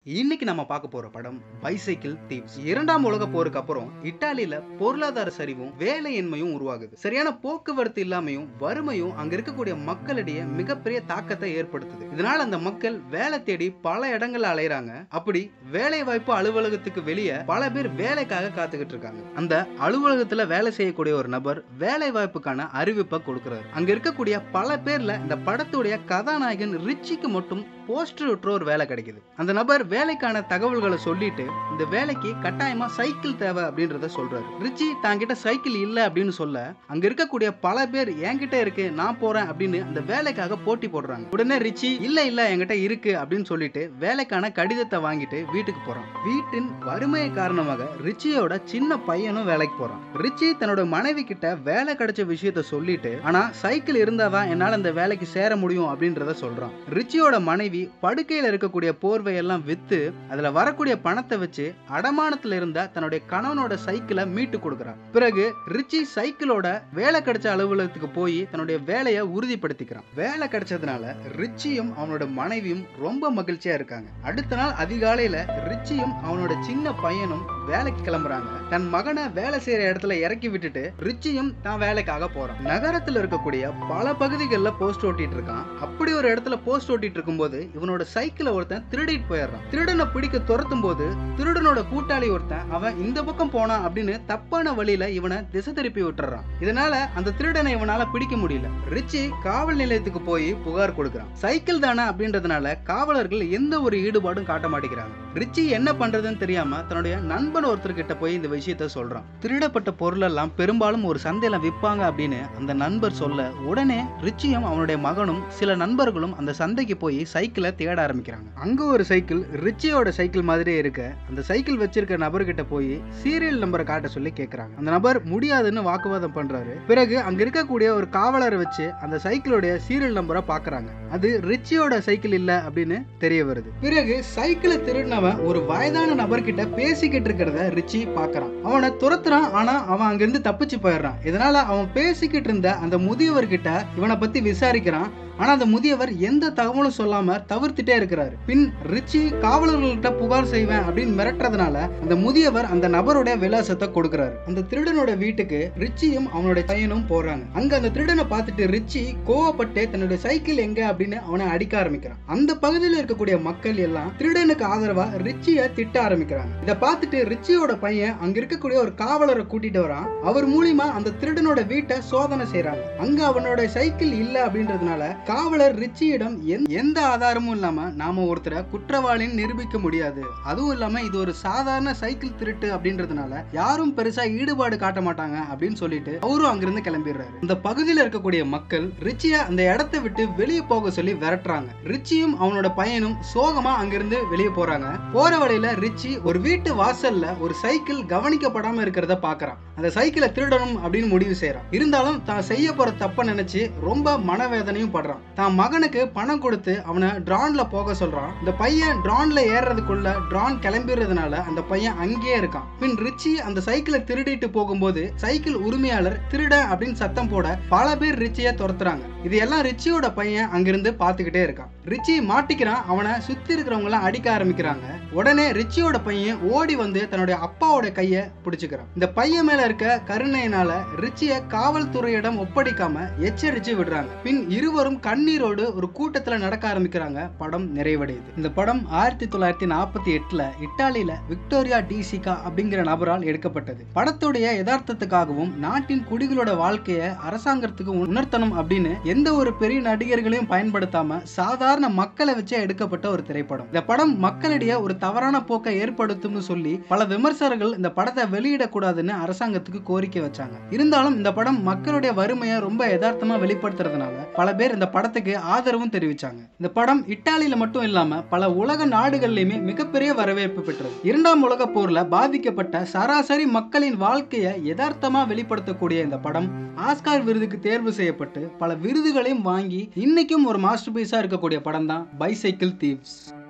இன்னைக்கு நம்ம பார்க்க போற படம் பைசைக்கிள் தீவ்ஸ் இரண்டாம் உலக போருக்கு அப்புறம் இத்தாலியில பொருளாதார சரிவும் வேலையின்மையும் உருவாகுது சரியான போக்குவரத்து இல்லாமையும் வறுமையும் அங்க இருக்கக்கூடிய மக்களிடையே மிகப்பெரிய தாக்கத்தை ஏற்படுத்துது இதனால அந்த மக்கள் வேலை தேடி பல இடங்கள்ல அலையறாங்க அப்படி வேலை வாய்ப்பு அலுவலகத்துக்கு வெளியே பல பேர் வேலைக்காக காத்துக்கிட்டு இருக்காங்க அந்த அலுவலகத்துல வேலை செய்யக்கூடிய ஒரு நபர் வேலை வாய்ப்புக்கான அறிவிப்பை கொடுக்கிறாரு அங்க இருக்கக்கூடிய பல பேர்ல இந்த படத்துடைய கதாநாயகன் ரிச்சிக்கு மட்டும் போஸ்டர் விட்டுற ஒரு வேலை கிடைக்குது அந்த நபர் வேலைக்கான தகவல்களை சொல்லிட்டு இந்த வேலைக்கு கட்டாயமா சைக்கிள் தேவை அப்படின்றத சொல்றாரு ரிச்சி தாங்கிட்ட சைக்கிள் இல்ல அப்படின்னு சொல்ல அங்க இருக்கக்கூடிய பல பேர் என்கிட்ட இருக்கு நான் போறேன் அப்படின்னு அந்த வேலைக்காக போட்டி போடுறாங்க உடனே ரிச்சி இல்ல இல்ல என்கிட்ட இருக்கு அப்படின்னு சொல்லிட்டு வேலைக்கான கடிதத்தை வாங்கிட்டு வீட்டுக்கு போறான் வீட்டின் வறுமை காரணமாக ரிச்சியோட சின்ன பையனும் வேலைக்கு போறான் ரிச்சி தன்னோட மனைவி கிட்ட வேலை கிடைச்ச விஷயத்த சொல்லிட்டு ஆனா சைக்கிள் இருந்தாதான் என்னால இந்த வேலைக்கு சேர முடியும் அப்படின்றத சொல்றான் ரிச்சியோட மனைவி படுக்கையில இருக்கக்கூடிய போர்வையெல்லாம் வித்து அதுல வரக்கூடிய பணத்தை வச்சு அடமானத்துல இருந்த தன்னுடைய கணவனோட சைக்கிளை மீட்டு கொடுக்கறான் பிறகு ரிச்சி சைக்கிளோட வேலை கிடைச்ச அலுவலகத்துக்கு போய் தன்னுடைய வேலையை உறுதிப்படுத்திக்கிறான் வேலை கிடைச்சதுனால ரிச்சியும் அவனோட மனைவியும் ரொம்ப மகிழ்ச்சியா இருக்காங்க அடுத்த நாள் அதிகாலையில ரிச்சியும் அவனோட சின்ன பையனும் வேலைக்கு கிளம்புறாங்க தன் மகனை வேலை செய்யற இடத்துல இறக்கி விட்டுட்டு ரிச்சியும் தான் வேலைக்காக போறான் நகரத்துல இருக்கக்கூடிய பல பகுதிகளில் போஸ்ட் ஓட்டிட்டு இருக்கான் அப்படி ஒரு இடத்துல போஸ்ட் ஓட்டிட்டு இருக்கும்போது இவனோட சைக்கிளை ஒருத்தன் திருடிட்டு போயிடுறான் திருடனை பிடிக்க துரத்தும் போது திருடனோட கூட்டாளி ஒருத்தன் அவன் இந்த பக்கம் போனான் அப்படின்னு தப்பான வழியில இவனை திசை திருப்பி விட்டுறான் இதனால அந்த திருடனை இவனால பிடிக்க முடியல ரிச்சி காவல் நிலையத்துக்கு போய் புகார் கொடுக்கறான் சைக்கிள் தானே அப்படின்றதுனால காவலர்கள் எந்த ஒரு ஈடுபாடும் காட்ட மாட்டேங்கிறாங்க ரிச்சி என்ன பண்றதுன்னு தெரியாம தன்னுடைய நண்பன் ஒருத்தர்கிட்ட போய் இந்த விஷயத்த சொல்றான் திருடப்பட்ட பொருள் எல்லாம் பெரும்பாலும் ஒரு சந்தையில விற்பாங்க அப்படின்னு அந்த நண்பர் சொல்ல உடனே ரிச்சியும் அவனுடைய மகனும் சில நண்பர்களும் அந்த சந்தைக்கு போய் சைக்கிளை தேட ஆரம்பிக்கிறாங்க அங்க ஒரு சைக்கிள் ரிச்சியோட சைக்கிள் மாதிரியே இருக்க அந்த சைக்கிள் வச்சிருக்க நபர்கிட்ட போய் சீரியல் நம்பரை காட்ட சொல்லி கேக்குறாங்க அந்த நபர் முடியாதுன்னு வாக்குவாதம் பண்றாரு பிறகு அங்க இருக்கக்கூடிய ஒரு காவலரை வச்சு அந்த சைக்கிளுடைய சீரியல் நம்பரை பாக்குறாங்க அது ரிச்சியோட சைக்கிள் இல்ல அப்படின்னு தெரிய வருது பிறகு சைக்கிளை திருடினவன் ஒரு வயதான நபர்கிட்ட பேசிக்கிட்டு இருக்கிறத ரிச்சி பாக்குறான் அவனை துரத்துறான் ஆனா அவன் அங்கிருந்து தப்பிச்சு போயிடுறான் இதனால அவன் பேசிக்கிட்டு இருந்த அந்த முதியவர்கிட்ட இவனை பத்தி விசாரிக்கிறான் ஆனா அந்த முதியவர் எந்த தகவலும் சொல்லாம தவிர்த்துட்டே இருக்கிறாரு பின் ரிச்சி காவலர்கள்ட்ட புகார் செய்வேன் அப்படின்னு மிரட்டுறதுனால அந்த முதியவர் அந்த நபருடைய விலாசத்தை கொடுக்கிறாரு அந்த திருடனோட வீட்டுக்கு ரிச்சியும் அவனோட பையனும் போறாங்க அங்க அந்த திருடனை பார்த்துட்டு ரிச்சி கோவப்பட்டு தன்னுடைய சைக்கிள் எங்க அப்படின்னு அவனை அடிக்க ஆரம்பிக்கிறான் அந்த பகுதியில் இருக்கக்கூடிய மக்கள் எல்லாம் திருடனுக்கு ஆதரவா ரிச்சிய திட்ட ஆரம்பிக்கிறாங்க இத பார்த்துட்டு ரிச்சியோட பையன் அங்க இருக்கக்கூடிய ஒரு காவலரை கூட்டிட்டு வரான் அவர் மூலியமா அந்த திருடனோட வீட்டை சோதனை செய்யறாங்க அங்க அவனோட சைக்கிள் இல்ல அப்படின்றதுனால காவலர் ரிச்சியிடம் எந்த- எந்த ஆதாரமும் இல்லாம நாம ஒருத்தரை குற்றவாளின்னு நிரூபிக்க முடியாது அதுவும் இல்லாம இது ஒரு சாதாரண சைக்கிள் திருட்டு அப்படின்றதுனால யாரும் பெருசா ஈடுபாடு காட்ட மாட்டாங்க அப்படின்னு சொல்லிட்டு அவரும் அங்கிருந்து கிளம்பிடுறாரு இந்த பகுதியில் இருக்கக்கூடிய மக்கள் ரிச்சிய அந்த இடத்தை விட்டு வெளியே போக சொல்லி விரட்டுறாங்க ரிச்சியும் அவனோட பையனும் சோகமா அங்கிருந்து வெளியே போறாங்க போற வழியில ரிச்சி ஒரு வீட்டு வாசல்ல ஒரு சைக்கிள் கவனிக்கப்படாம இருக்கிறத பாக்குறான் அந்த சைக்கிளை திருடணும் அப்படின்னு முடிவு செய்யறான் இருந்தாலும் தான் செய்ய போற தப்ப நினைச்சு ரொம்ப மனவேதனையும் படுறான் தான் மகனுக்கு பணம் கொடுத்து அவனை டிரான்ல போக சொல்றான் இந்த பையன் டிரான்ல ஏறுறதுக்குள்ள டிரான் கிளம்பிடுறதுனால அந்த பையன் அங்கேயே இருக்கான் பின் ரிச்சி அந்த சைக்கிளை திருடிட்டு போகும்போது சைக்கிள் உரிமையாளர் திருட அப்படின்னு சத்தம் போட பல பேர் ரிச்சியை துரத்துறாங்க இது எல்லாம் ரிச்சியோட பையன் அங்கிருந்து பார்த்துக்கிட்டே இருக்கான் ரிச்சி மாட்டிக்கிறான் அவனை சுத்தி இருக்கிறவங்க எல்லாம் அடிக்க ஆரம்பிக்கிறாங்க உடனே ரிச்சியோட பையன் ஓடி வந்து தன்னுடைய அப்பாவோட கைய பிடிச்சுக்கிறான் இந்த பையன் மேல இருக்க கருணையினால ரிச்சிய காவல்துறையிடம் ஒப்படைக்காம எச்சரிச்சு விடுறாங்க பின் இருவரும் கண்ணீரோடு ஒரு கூட்டத்துல நடக்க ஆரம்பிக்கிறாங்க படம் நிறைவடையுது இந்த படம் ஆயிரத்தி தொள்ளாயிரத்தி நாற்பத்தி எட்டுல இத்தாலியில விக்டோரியா டிசிகா அப்படிங்கிற நபரால் எடுக்கப்பட்டது படத்துடைய யதார்த்தத்துக்காகவும் நாட்டின் குடிகளோட வாழ்க்கைய அரசாங்கத்துக்கு உணர்த்தணும் அப்படின்னு எந்த ஒரு பெரிய நடிகர்களையும் பயன்படுத்தாம சாதாரண மக்களை வச்சே எடுக்கப்பட்ட ஒரு திரைப்படம் இந்த படம் மக்களிடையே ஒரு தவறான போக்கை ஏற்படுத்தும்னு சொல்லி பல விமர்சகர்கள் இந்த படத்தை வெளியிடக்கூடாதுன்னு அரசாங்கத்துக்கு கோரிக்கை வச்சாங்க இருந்தாலும் இந்த படம் மக்களுடைய வறுமையை ரொம்ப யதார்த்தமா வெளிப்படுத்துறதுனால பல பேர் இந்த படத்துக்கு ஆதரவும் தெரிவிச்சாங்க இந்த படம் இத்தாலியில மட்டும் இல்லாம பல உலக நாடுகள்லயுமே மிகப்பெரிய வரவேற்பு பெற்றது இரண்டாம் உலக போர்ல பாதிக்கப்பட்ட சராசரி மக்களின் வாழ்க்கையை யதார்த்தமா வெளிப்படுத்தக்கூடிய இந்த படம் ஆஸ்கார் விருதுக்கு தேர்வு செய்யப்பட்டு பல விருதுகளையும் வாங்கி இன்னைக்கும் ஒரு மாஸ்டர் பீஸா இருக்கக்கூடிய படம் தான் பைசைக்கிள் தீவ்ஸ்